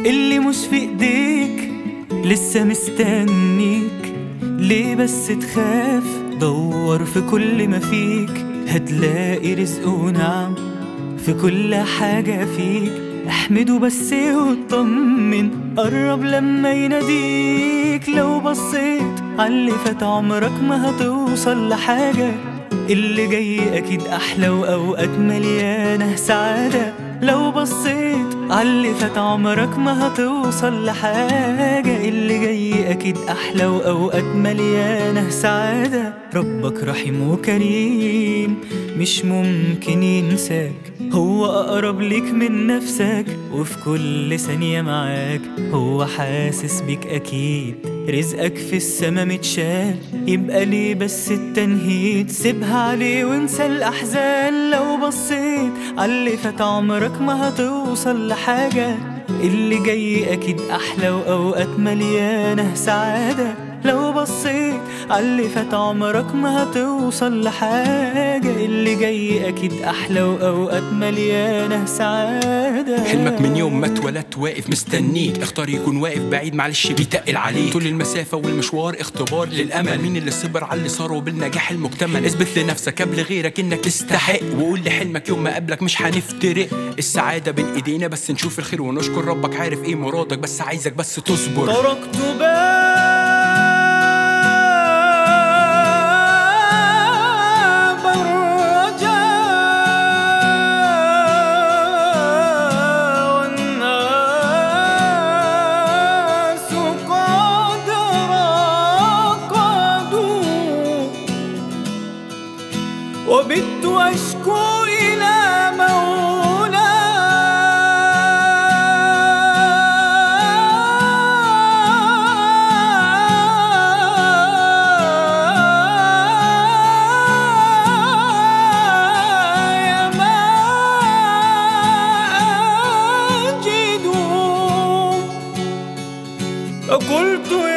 اللي مش في ايديك لسه مستنيك ليه بس تخاف دور في كل ما فيك هتلاقي رزق ونعم في كل حاجة فيك احمده بس واطمن قرب لما يناديك لو بصيت عاللي فات عمرك ما هتوصل لحاجة اللي جاي أكيد أحلى وأوقات مليانة سعادة لو بصيت عاللي فات عمرك ما هتوصل لحاجة اللي جاي أكيد أحلى وأوقات مليانة سعادة ربك رحيم وكريم مش ممكن ينساك هو أقرب ليك من نفسك وفي كل ثانية معاك هو حاسس بيك أكيد رزقك في السما متشال يبقى ليه بس التنهيد سيبها عليه وانسى الأحزان لو بصيت عاللي فات عمرك ما هتوصل لحاجة اللي جاي أكيد أحلى وأوقات مليانة سعادة لو بصيت عاللي فات عمرك ما هتوصل لحاجة اللي جاي أكيد أحلى وأوقات مليانة سعادة حلمك من يوم ما اتولدت واقف مستنيك اختار يكون واقف بعيد معلش بيتقل عليك طول المسافة والمشوار اختبار للأمل مين اللي صبر على اللي صار وبالنجاح المكتمل اثبت لنفسك قبل غيرك انك تستحق وقول لحلمك يوم ما قابلك مش هنفترق السعادة بين ايدينا بس نشوف الخير ونشكر ربك عارف ايه مرادك بس عايزك بس تصبر تركت باب الرجاء والناس قد رقدوا وبت أشكو إلى مولاي ما أجد فقلت